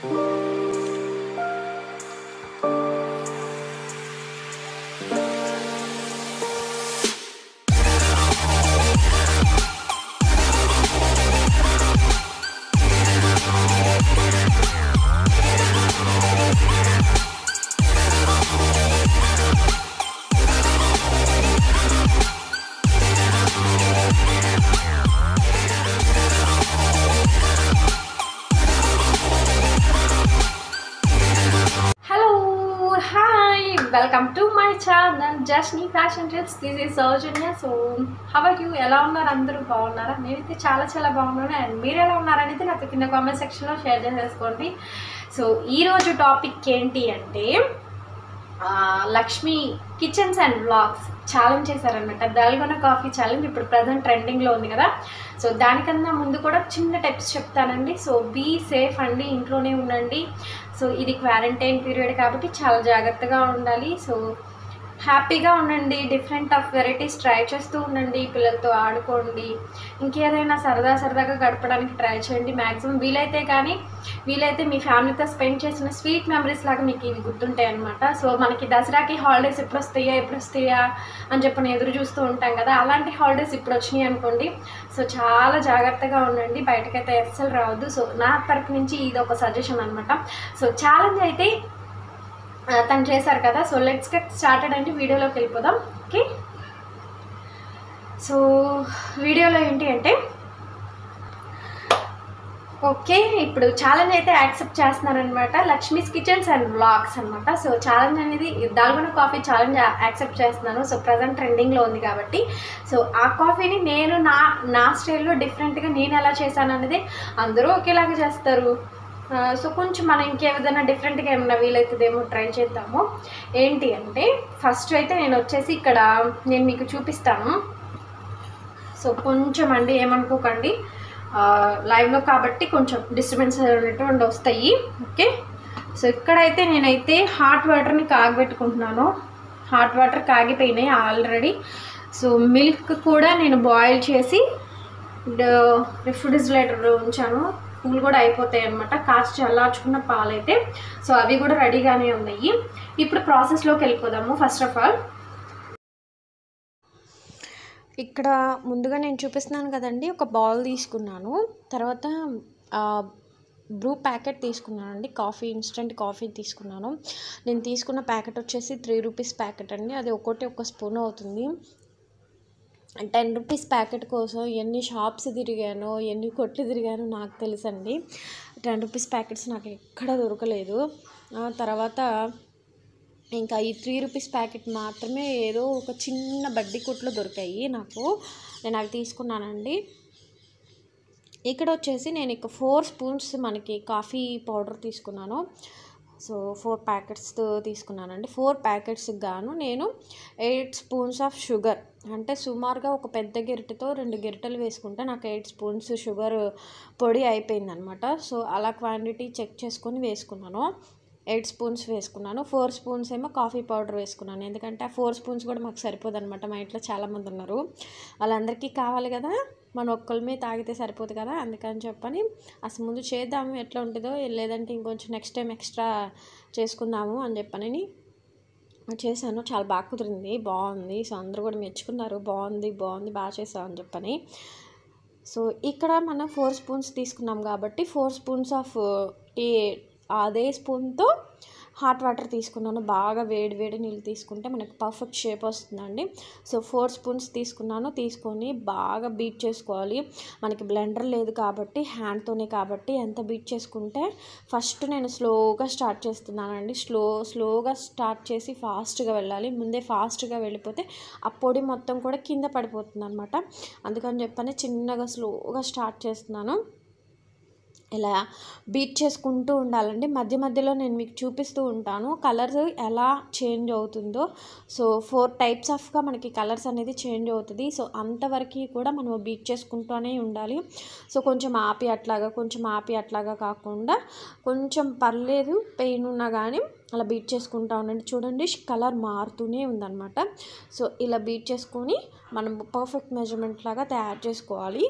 hello hi welcome to my channel జస్నీ fashion trips this is Soujanya so how are you ఎలా ఉన్నారు అందరూ బాగున్నారా నేనైతే చాలా చాలా బాగున్నాను అండ్ మీరు ఎలా ఉన్నారనేది నాతో కింద కామెంట్ సెక్షన్లో షేర్ చేసేసుకోండి సో ఈరోజు టాపిక్ ఏంటి అంటే ఆ, Lakshmi kitchens and vlogs challenge చేశారనమాట దల్గొన కాఫీ ఛాలెంజ్ ఇప్పుడు ప్రజెంట్ ట్రెండింగ్లో ఉంది కదా సో దానికన్నా ముందు కూడా చిన్న టిప్స్ చెప్తానండి సో బీ సేఫ్ అండి ఇంట్లోనే ఉండండి సో ఇది క్వారంటైన్ పీరియడ్ కాబట్టి చాలా జాగ్రత్తగా ఉండాలి సో హ్యాపీగా ఉండండి డిఫరెంట్ ఆఫ్ వెరైటీస్ ట్రై చేస్తూ ఉండండి పిల్లలతో ఆడుకోండి ఇంకేదైనా సరదా సరదాగా గడపడానికి ట్రై చేయండి మ్యాక్సిమం వీలైతే కానీ వీలైతే మీ ఫ్యామిలీతో స్పెండ్ చేసిన స్వీట్ మెమరీస్ లాగా మీకు ఇవి గుర్తుంటాయి అనమాట సో మనకి దసరాకి హాలిడేస్ ఎప్పుడు వస్తాయా ఎప్పుడు వస్తాయా అని చెప్పి ఎదురు చూస్తూ ఉంటాం కదా అలాంటి హాలిడేస్ ఇప్పుడు వచ్చినాయి అనుకోండి సో చాలా జాగ్రత్తగా ఉండండి బయటకైతే అస్సలు రావద్దు సో నా తరపు నుంచి ఇది ఒక సజెషన్ అనమాట సో ఛాలెంజ్ అయితే ఆ, తను చేశారు కదా సో లెట్స్ గెట్ స్టార్టెడ్ అంటే వీడియోలోకి వెళ్ళిపోదాం ఓకే సో వీడియోలో ఏంటి అంటే ఓకే ఇప్పుడు ఛాలెంజ్ అయితే యాక్సెప్ట్ చేస్తున్నారనమాట లక్ష్మీస్ కిచెన్స్ అండ్ వ్లాగ్స్ అనమాట సో ఛాలెంజ్ అనేది దాల్గొన కాఫీ ఛాలెంజ్ యాక్సెప్ట్ చేస్తున్నాను సో ప్రజెంట్ ట్రెండింగ్లో ఉంది కాబట్టి సో ఆ కాఫీని నేను నా నా స్టైల్లో డిఫరెంట్గా నేను ఎలా చేశాను అనేది అందరూ ఒకేలాగా చేస్తారు ఆ, సో కొంచెం మనం ఇంకేదైనా డిఫరెంట్గా ఏమైనా వీలవుతుందేమో ట్రై చేద్దాము ఏంటి అంటే ఫస్ట్ అయితే నేను వచ్చేసి ఇక్కడ నేను మీకు చూపిస్తాను సో కొంచెం అండి ఏమనుకోకండి ఆ, లైవ్లో కాబట్టి కొంచెం డిస్టర్బెన్స్ అనేటువంటి వస్తాయి ఓకే సో ఇక్కడైతే నేనైతే హాట్ వాటర్ని కాగబెట్టుకుంటున్నాను హాట్ వాటర్ కాగిపోయినాయి ఆల్రెడీ సో మిల్క్ కూడా నేను బాయిల్ చేసి రిఫ్రిజిరేటర్లో ఉంచాను కూల్ కూడా అయిపోతాయి అనమాట కాచి చల్లార్చుకున్న పాలైతే సో అవి కూడా రెడీగానే ఉన్నాయి ఇప్పుడు ప్రాసెస్లోకి వెళ్ళిపోదాము ఫస్ట్ ఆఫ్ ఆల్ ఇక్కడ ముందుగా నేను చూపిస్తున్నాను కదండి ఒక బౌల్ తీసుకున్నాను తర్వాత బ్రూ ప్యాకెట్ తీసుకున్నాను అండి కాఫీ ఇన్స్టెంట్ కాఫీ తీసుకున్నాను నేను తీసుకున్న ప్యాకెట్ వచ్చేసి త్రీ రూపీస్ ప్యాకెట్ అండి అది ఒకటి ఒక స్పూన్ అవుతుంది టెన్ రూపీస్ ప్యాకెట్ కోసం ఎన్ని షాప్స్ తిరిగానో ఎన్ని కొట్లు తిరిగానో నాకు తెలుసండి టెన్ రూపీస్ ప్యాకెట్స్ నాకు ఎక్కడ దొరకలేదు ఆ తర్వాత ఇంకా ఈ త్రీ రూపీస్ ప్యాకెట్ మాత్రమే ఏదో ఒక చిన్న బడ్డీ కొట్లో దొరికాయి నాకు నేను అవి తీసుకున్నానండి ఇక్కడ వచ్చేసి నేను ఇక ఫోర్ స్పూన్స్ మనకి కాఫీ పౌడర్ తీసుకున్నాను సో ఫోర్ ప్యాకెట్స్ తీసుకున్నానండి ఫోర్ ప్యాకెట్స్కి గాను నేను ఎయిట్ స్పూన్స్ ఆఫ్ షుగర్ అంటే సుమారుగా ఒక పెద్ద గెరిటెతో రెండు గెరిటెలు వేసుకుంటే నాకు ఎయిట్ స్పూన్స్ షుగర్ పొడి అయిపోయిందనమాట సో అలా క్వాంటిటీ చెక్ చేసుకొని వేసుకున్నాను ఎయిట్ స్పూన్స్ వేసుకున్నాను ఫోర్ స్పూన్స్ ఏమో కాఫీ పౌడర్ వేసుకున్నాను ఎందుకంటే ఆ ఫోర్ స్పూన్స్ కూడా మాకు సరిపోదు అనమాట మా ఇంట్లో చాలామంది ఉన్నారు వాళ్ళందరికీ కావాలి కదా మన ఒక్కళ్ళమే తాగితే సరిపోదు కదా అందుకని చెప్పని అసలు ముందు చేద్దాము ఎట్లా ఉంటుందో లేదంటే ఇంకొంచెం నెక్స్ట్ టైం ఎక్స్ట్రా చేసుకుందాము అని చెప్పని చేశాను చాలా బాగా కుదిరింది బాగుంది సో అందరూ కూడా మెచ్చుకున్నారు బాగుంది బాగుంది బాగా చేసావు అని చెప్పని సో ఇక్కడ మనం ఫోర్ స్పూన్స్ తీసుకున్నాం కాబట్టి ఫోర్ స్పూన్స్ ఆఫ్ టీ అదే స్పూన్తో హాట్ వాటర్ తీసుకున్నాను బాగా వేడి వేడి నీళ్ళు తీసుకుంటే మనకి పర్ఫెక్ట్ షేప్ వస్తుందండి సో ఫోర్ స్పూన్స్ తీసుకున్నాను తీసుకొని బాగా బీట్ చేసుకోవాలి మనకి బ్లెండర్ లేదు కాబట్టి హ్యాండ్తోనే కాబట్టి ఎంత బీట్ చేసుకుంటే ఫస్ట్ నేను స్లోగా స్టార్ట్ చేస్తున్నానండి స్లో స్లోగా స్టార్ట్ చేసి ఫాస్ట్గా వెళ్ళాలి ముందే ఫాస్ట్గా వెళ్ళిపోతే ఆ పొడి మొత్తం కూడా కింద పడిపోతుంది అనమాట అందుకని చెప్పని చిన్నగా స్లోగా స్టార్ట్ చేస్తున్నాను ఇలా బీట్ చేసుకుంటూ ఉండాలండి మధ్య మధ్యలో నేను మీకు చూపిస్తూ ఉంటాను కలర్ ఎలా చేంజ్ అవుతుందో సో ఫోర్ టైప్స్ ఆఫ్గా మనకి కలర్స్ అనేది చేంజ్ అవుతుంది సో అంతవరకు కూడా మనం బీట్ చేసుకుంటూనే ఉండాలి సో కొంచెం ఆపి అట్లాగా కొంచెం ఆపి అట్లాగా కాకుండా కొంచెం పర్లేదు పెయిన్ ఉన్నా కానీ అలా బీట్ చేసుకుంటా ఉండండి చూడండి కలర్ మారుతూనే ఉందన్నమాట సో ఇలా బీట్ చేసుకొని మనం పర్ఫెక్ట్ మెజర్మెంట్ లాగా తయారు చేసుకోవాలి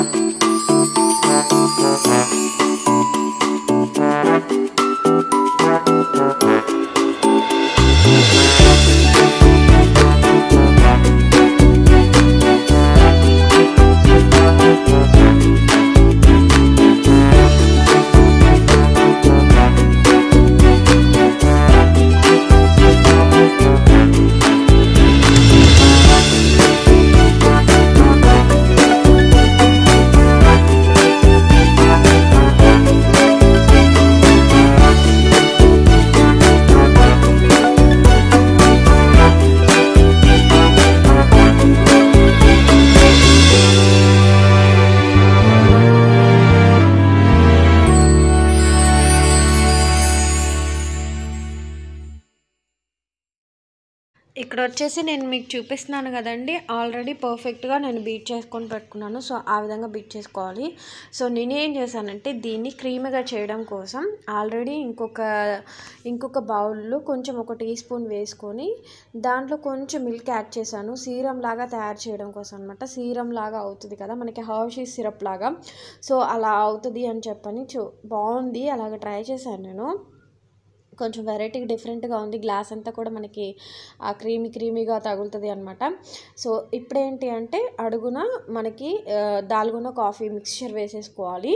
ఇక్కడ వచ్చేసి నేను మీకు చూపిస్తున్నాను కదండి ఆల్రెడీ పర్ఫెక్ట్గా నేను బీట్ చేసుకొని పెట్టుకున్నాను సో ఆ విధంగా బీట్ చేసుకోవాలి సో నేను ఏం చేశానంటే దీన్ని క్రీమీగా చేయడం కోసం ఆల్రెడీ ఇంకొక ఇంకొక బౌల్లో కొంచెం ఒక టీ స్పూన్ వేసుకొని దాంట్లో కొంచెం మిల్క్ యాడ్ చేశాను సీరం లాగా తయారు చేయడం కోసం అనమాట సీరం లాగా అవుతుంది కదా మనకి హర్షీ సిరప్ లాగా సో అలా అవుతుంది అని చెప్పని చూ బాగుంది అలాగ ట్రై చేశాను నేను కొంచెం వెరైటీ డిఫరెంట్గా ఉంది గ్లాస్ అంతా కూడా మనకి ఆ క్రీమీ క్రీమీగా తగులుతుంది అనమాట సో ఇప్పుడేంటి అంటే అడుగున మనకి ఆ, దాల్గొన కాఫీ మిక్స్చర్ వేసేసుకోవాలి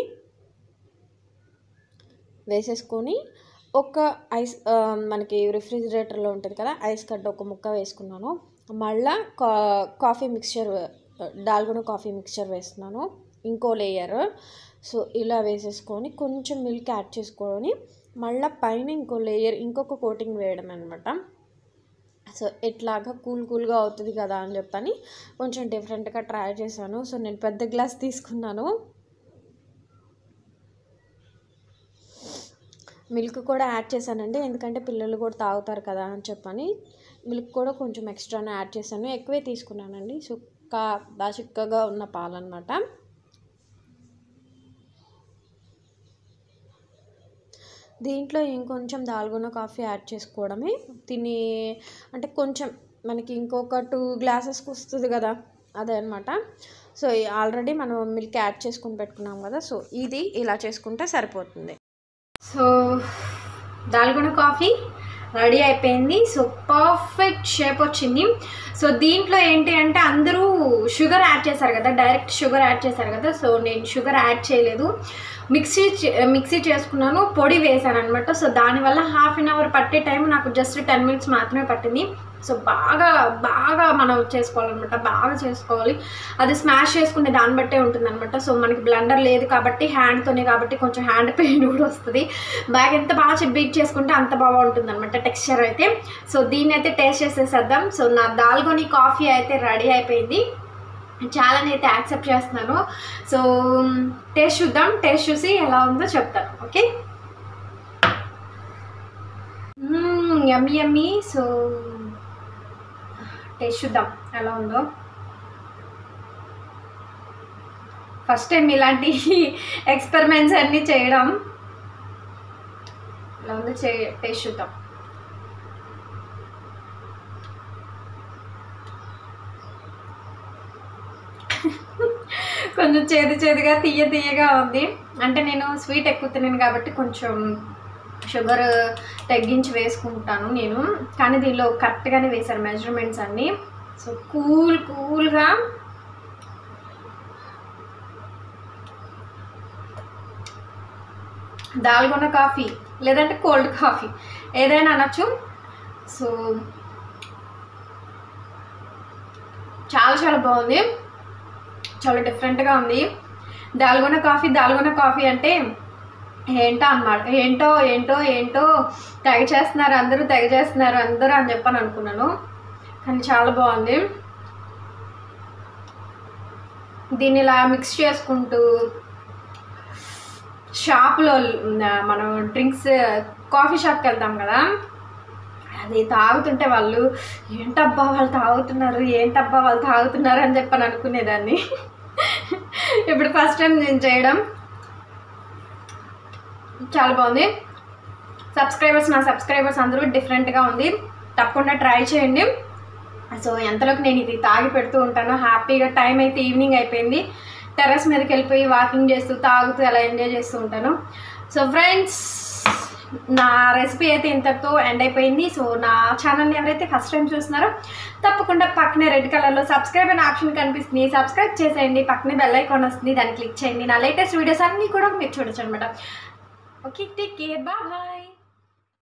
వేసేసుకొని ఒక ఐస్ ఆ, మనకి రిఫ్రిజిరేటర్లో ఉంటుంది కదా ఐస్ కట్ ఒక ముక్క వేసుకున్నాను మళ్ళా కా coffee mixture dalgona coffee mixture వేస్తున్నాను ఇంకో లేయర్ సో ఇలా వేసేసుకొని కొంచెం మిల్క్ యాడ్ చేసుకొని మళ్ళీ పైన ఇంకో లేయర్ ఇంకొక కోటింగ్ వేయడం అనమాట సో ఎట్లాగా కూల్ కూల్గా అవుతుంది కదా అని చెప్పని కొంచెం డిఫరెంట్గా ట్రై చేశాను సో నేను పెద్ద గ్లాస్ తీసుకున్నాను మిల్క్ కూడా యాడ్ చేశానండి ఎందుకంటే పిల్లలు కూడా తాగుతారు కదా అని చెప్పని మిల్క్ కూడా కొంచెం ఎక్స్ట్రానే యాడ్ చేశాను ఎక్కువే తీసుకున్నానండి సుక్క బాగా చిక్కగా ఉన్న పాలన్నమాట దీంట్లో ఇంకొంచెం దాల్గొన కాఫీ యాడ్ చేసుకోవడమే తిని అంటే కొంచెం మనకి ఇంకొక టూ గ్లాసెస్కి వస్తుంది కదా అదే అనమాట సో ఆల్రెడీ మనం మిల్క్ యాడ్ చేసుకుని పెట్టుకున్నాం కదా సో ఇది ఇలా చేసుకుంటే సరిపోతుంది సో దాల్గొన కాఫీ రెడీ అయిపోయింది సో పర్ఫెక్ట్ షేప్ వచ్చింది సో దీంట్లో ఏంటి అంటే అందరూ షుగర్ యాడ్ చేశారు కదా డైరెక్ట్ షుగర్ యాడ్ చేశారు కదా సో నేను షుగర్ యాడ్ చేయలేదు మిక్సీ చే- మిక్సీ చేసుకున్నాను పొడి వేసాను అనమాట సో దానివల్ల హాఫ్ అన్ అవర్ పట్టే టైం నాకు జస్ట్ టెన్ మినిట్స్ మాత్రమే పట్టింది సో బాగా బాగా మనం చేసుకోవాలన్నమాట బాగా చేసుకోవాలి అది స్మాష్ చేసుకునే దాన్ని బట్టే ఉంటుంది అనమాట సో మనకి బ్లెండర్ లేదు కాబట్టి హ్యాండ్తోనే కాబట్టి కొంచెం హ్యాండ్ పెయిన్ కూడా వస్తుంది బాగా ఎంత బాగా బీట్ చేసుకుంటే అంత బాగా ఉంటుంది అనమాట టెక్స్చర్ అయితే సో దీన్ని అయితే టేస్ట్ చేసేసేద్దాం సో నా దాల్గొని కాఫీ అయితే రెడీ అయిపోయింది చాలా అయితే యాక్సెప్ట్ చేస్తున్నాను సో టేస్ట్ చూద్దాం టేస్ట్ చూసి ఎలా ఉందో చెప్తాను okay yummy yummy so taste చూద్దాం ఎలా ఉందో ఫస్ట్ టైం ఇలాంటి ఎక్స్పెరిమెంట్స్ అన్నీ చేయడం ఎలా ఉందో చే టేస్ట్ చూద్దాం కొంచెం చేదు చేదుగా తీయ తీయగా ఉంది అంటే నేను స్వీట్ ఎక్కువ తిన్నాను కాబట్టి కొంచెం షుగర్ తగ్గించి వేసుకుంటాను నేను కానీ దీనిలో కరెక్ట్గానే వేశారు మెజర్మెంట్స్ అన్నీ సో కూల్ కూల్గా దాల్గొన కాఫీ లేదంటే కోల్డ్ కాఫీ ఏదైనా అనొచ్చు సో చాలా చాలా బాగుంది చాలా డిఫరెంట్గా ఉంది దాల్గొన కాఫీ దాల్గొన కాఫీ అంటే ఏంటో అన్నమాట ఏంటో ఏంటో ఏంటో తెగ చేస్తున్నారు అందరూ తెగ చేస్తున్నారు అందరూ అని చెప్పని అనుకున్నాను కానీ చాలా బాగుంది దీన్ని ఇలా మిక్స్ చేసుకుంటూ షాప్లో మనం డ్రింక్స్ కాఫీ షాప్కి వెళ్తాం కదా అది తాగుతుంటే వాళ్ళు ఏంటబ్బా వాళ్ళు తాగుతున్నారు ఏంటబ్బా వాళ్ళు తాగుతున్నారు అని చెప్పని అనుకునేదాన్ని ఇప్పుడు ఫస్ట్ టైం నేను చేయడం చాలా బాగుంది సబ్స్క్రైబర్స్ నా సబ్స్క్రైబర్స్ అందరూ డిఫరెంట్గా ఉంది తప్పకుండా ట్రై చేయండి సో ఎంతలోకి నేను ఇది తాగి పెడుతూ ఉంటాను హ్యాపీగా టైం అయితే ఈవినింగ్ అయిపోయింది టెర్రస్ మీదకి వెళ్ళిపోయి వాకింగ్ చేస్తూ తాగుతూ అలా ఎంజాయ్ చేస్తూ ఉంటాను సో ఫ్రెండ్స్ నా రెసిపీ అయితే ఇంతటితో ఎండ్ అయిపోయింది సో నా ఛానల్ని ఎవరైతే ఫస్ట్ టైం చూస్తున్నారో తప్పకుండా పక్కనే రెడ్ కలర్లో సబ్స్క్రైబ్ అనే ఆప్షన్ కనిపిస్తుంది సబ్స్క్రైబ్ చేసేయండి పక్కనే బెల్ ఐకాన్ వస్తుంది దాన్ని క్లిక్ చేయండి నా లేటెస్ట్ వీడియోస్ అన్నీ కూడా మీరు చూడొచ్చు అనమాట ఓకే టేక్ కేర్ బాయ్